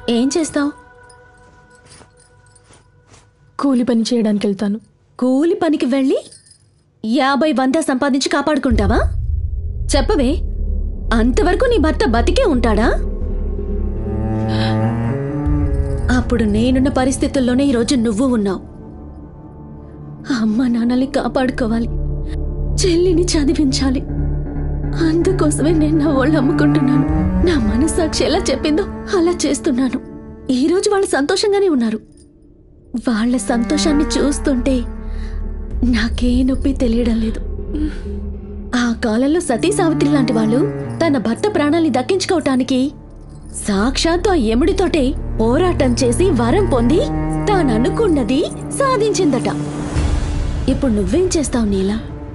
ఏం చేస్తావు కూలి పని చేయడానికి వెళ్తాను కూలి పనికి వెళ్ళి యాభై వంద సంపాదించి కాపాడుకుంటావా చెప్పవే అంతవరకు నీ భర్త బతికే ఉంటాడా అప్పుడు నేనున్న పరిస్థితుల్లోనే ఈరోజు నువ్వు ఉన్నావు అమ్మ నాన్నల్ని కాపాడుకోవాలి చెల్లిని చదివించాలి అందుకోసమే నేను నా వాళ్ళు అమ్ముకుంటున్నాను నా మనస్సాక్షి ఎలా చెప్పిందో అలా చేస్తున్నాను ఈరోజు వాళ్ళు సంతోషంగానే ఉన్నారు వాళ్ళ సంతోషాన్ని చూస్తుంటే నాకే నొప్పి తెలియడం లేదు ఆ కాలంలో సతీ సావిత్రి లాంటి వాళ్ళు తన భర్త ప్రాణాల్ని దక్కించుకోవటానికి సాక్షాత్తు ఆ యముడితోటే పోరాటం చేసి వరం పొంది తాను అనుకున్నది సాధించిందట ఇప్పుడు నువ్వేం చేస్తావు నీలా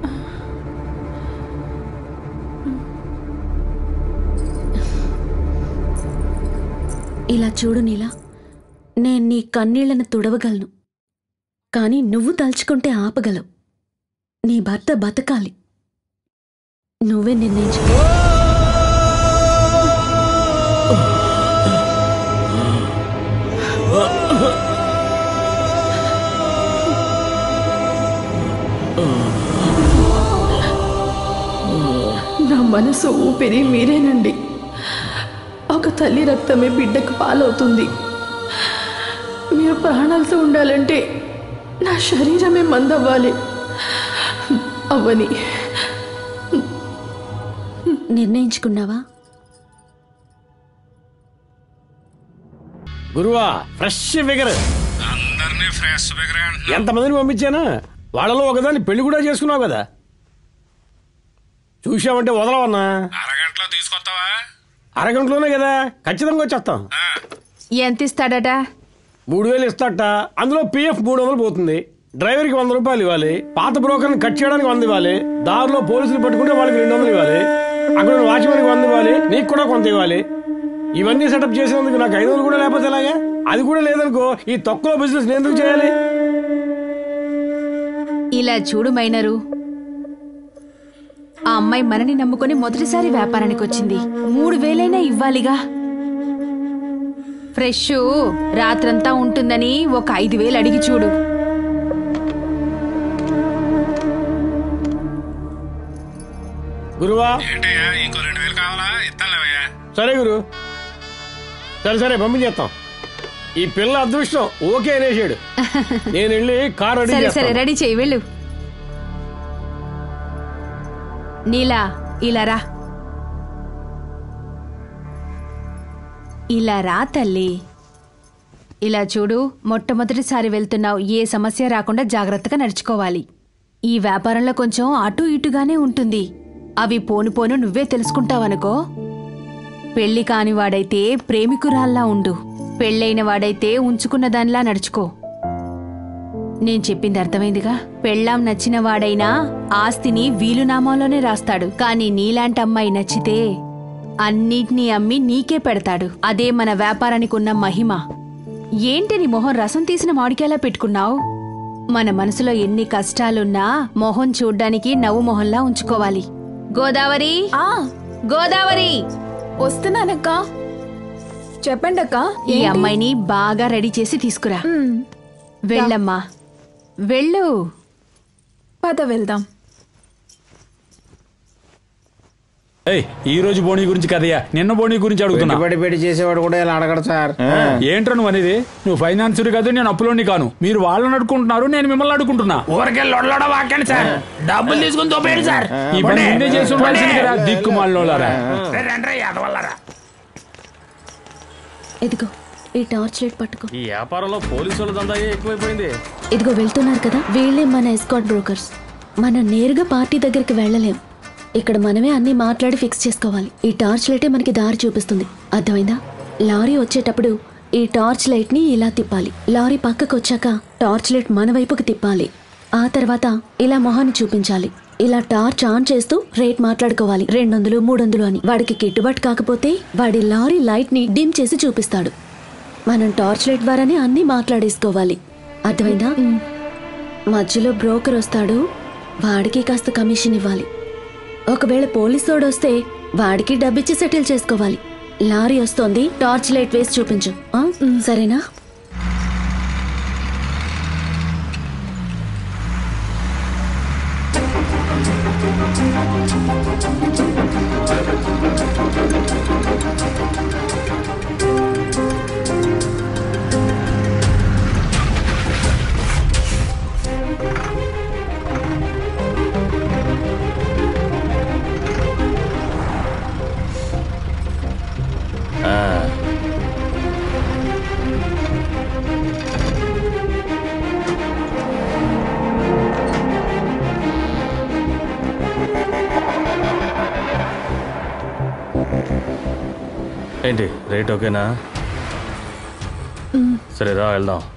ఇలా చూడు నీలా నేను నీ కన్నీళ్లను తుడవగలను కానీ నువ్వు తలుచుకుంటే ఆపగలవు నీ భర్త బతకాలి నువ్వే నిర్ణయించు నా మనసు ఊపిరి మీరేనండి ఒక తల్లి రక్తమే బిడ్డకు పాలవుతుంది మీరు ప్రాణాలతో ఉండాలంటే నా శరీరమే మందవ్వాలి అవ్వని నిర్ణయించుకున్నావా గురువా ఫ్రెష్ ఫిగర్ అందరినీ ఫ్రెష్ బిగరే అంటున్నా ఎంతమందిని పంపించానా వాళ్ళలో ఒకదాన్ని పెళ్లి కూడా చేసుకున్నావు కదా చూసావంటే వదలవన్నా అరగంటలో తీసుకొస్తావా అరగంటలోనే కదా ఖచ్చితంగా వచ్చేస్తాం ఎంత ఇస్తాడట మూడు వేలు ఇస్తాట అందులో పిఎఫ్ మూడు వందలు పోతుంది డ్రైవర్కి వంద రూపాయలు ఇవ్వాలి పాత బ్రోకర్ని కట్ చేయడానికి వంద ఇవ్వాలి దారిలో పోలీసులు పట్టుకుంటే వాళ్ళకి రెండు వందలు ఇవ్వాలి అక్కడ వాచ్మెన్కి వంద ఇవ్వాలి నీకు కూడా కొంత ఇవ్వాలి ఇవన్నీ సెటప్ చేసినందుకు నాకు ఐదు వందలు కూడా లేకపోతే ఎలాగా అది కూడా లేదనుకో ఈ తక్కువ బిజినెస్ నేను ఎందుకు చేయాలి ఇలా చూడు మైనరు ఆ అమ్మాయి మనని నమ్ముకొని మొదటిసారి వ్యాపారానికి వచ్చింది మూడు వేలైనా ఇవ్వాలిగా ఫ్రెష్ రాత్రంతా ఉంటుందని ఒక ఐదు వేలు అడిగి చూడు గురువా ఏంటయ్యా ఇంకో రెండు వేలు కావాలా ఇస్తానులేవయ్యా సరే గురు సరే సరే పంపించేస్తాం ఈ పిల్ల అదృష్టం ఓకే అనేసాడు నేను వెళ్ళి కార్ రెడీ సరే సరే చేస్తాను రెడీ చేయి వెళ్ళు నీలా ఇలా రా ఇలా రా తల్లి ఇలా చూడు మొట్టమొదటిసారి వెళ్తున్నావు ఏ సమస్య రాకుండా జాగ్రత్తగా నడుచుకోవాలి ఈ వ్యాపారంలో కొంచెం అటు ఇటుగానే ఉంటుంది అవి పోను పోను నువ్వే తెలుసుకుంటావనుకో పెళ్లి కాని వాడైతే ప్రేమికురాల్లా ఉండు పెళ్ళైన వాడైతే ఉంచుకున్న దానిలా నడుచుకో నేను చెప్పింది అర్థమైందిగా పెళ్ళాం నచ్చిన వాడైనా ఆస్తిని వీలునామాలోనే రాస్తాడు కానీ నీలాంటి అమ్మాయి నచ్చితే అన్నిటినీ అమ్మి నీకే పెడతాడు అదే మన వ్యాపారానికి ఉన్న మహిమ ఏంటి నీ మొహం రసం తీసిన మామిడికాయలా పెట్టుకున్నావు మన మనసులో ఎన్ని కష్టాలున్నా మొహం చూడ్డానికి నవ్వు మొహంలా ఉంచుకోవాలి గోదావరి ఆ గోదావరి వస్తున్నానక్క చెప్పండి అక్క ఈ అమ్మాయిని బాగా రెడీ చేసి తీసుకురా వెళ్ళమ్మా వెళ్ళు పద వెళ్దాం ఏయ్ ఈ రోజు బోణి గురించి కదయ్యా నిన్న బోణి గురించి అడుగుతున్నా పెట్టుబడి పెట్టి చేసేవాడు కూడా ఇలా అడగడు సార్ ఏంట్రా నువ్వు అనేది నువ్వు ఫైనాన్సర్ కాదు నేను అప్పులోని కాను మీరు వాళ్ళని అడుకుంటున్నారు నేను మిమ్మల్ని అడుకుంటున్నా ఊరికే లొడలోడ వాకండి సార్ డబ్బులు తీసుకుని తోపేయండి సార్ ఈ పని ముందే చేసి ఉండాల్సింది కదా దిక్కుమాలినోళ్ళారా రండి ఎదవల్లరా ఇదిగో ఈ టార్చ్ లైట్ పట్టుకో ఈ వ్యాపారంలో పోలీసు వాళ్ళ దందా ఎక్కువైపోయింది ఇదిగో వెళ్తున్నారు కదా వీళ్ళే మన ఎస్కాట్ బ్రోకర్స్ మనం నేరుగా పార్టీ దగ్గరికి వెళ్ళలేం ఇక్కడ మనమే అన్ని మాట్లాడి ఫిక్స్ చేసుకోవాలి ఈ టార్చ్ లైటే మనకి దారి చూపిస్తుంది అర్థమైందా లారీ వచ్చేటప్పుడు ఈ టార్చ్ లైట్ ని ఇలా తిప్పాలి లారీ పక్కకు వచ్చాక టార్చ్ లైట్ మన వైపుకి తిప్పాలి ఆ తర్వాత ఇలా మొహాన్ని చూపించాలి ఇలా టార్చ్ ఆన్ చేస్తూ రేట్ మాట్లాడుకోవాలి రెండు వందలు మూడు వందలు అని వాడికి గిట్టుబాటు కాకపోతే వాడి లారీ లైట్ ని డిమ్ చేసి చూపిస్తాడు మనం టార్చ్ లైట్ ద్వారానే అన్ని మాట్లాడేసుకోవాలి అర్థమైందా మధ్యలో బ్రోకర్ వస్తాడు వాడికి కాస్త కమిషన్ ఇవ్వాలి ఒకవేళ పోలీసోడు వస్తే వాడికి డబ్బిచ్చి సెటిల్ చేసుకోవాలి లారీ వస్తోంది టార్చ్ లైట్ వేసి చూపించు ఆ? సరేనా ఏంటి రేట్ ఓకేనా సరే రా వెళ్దాం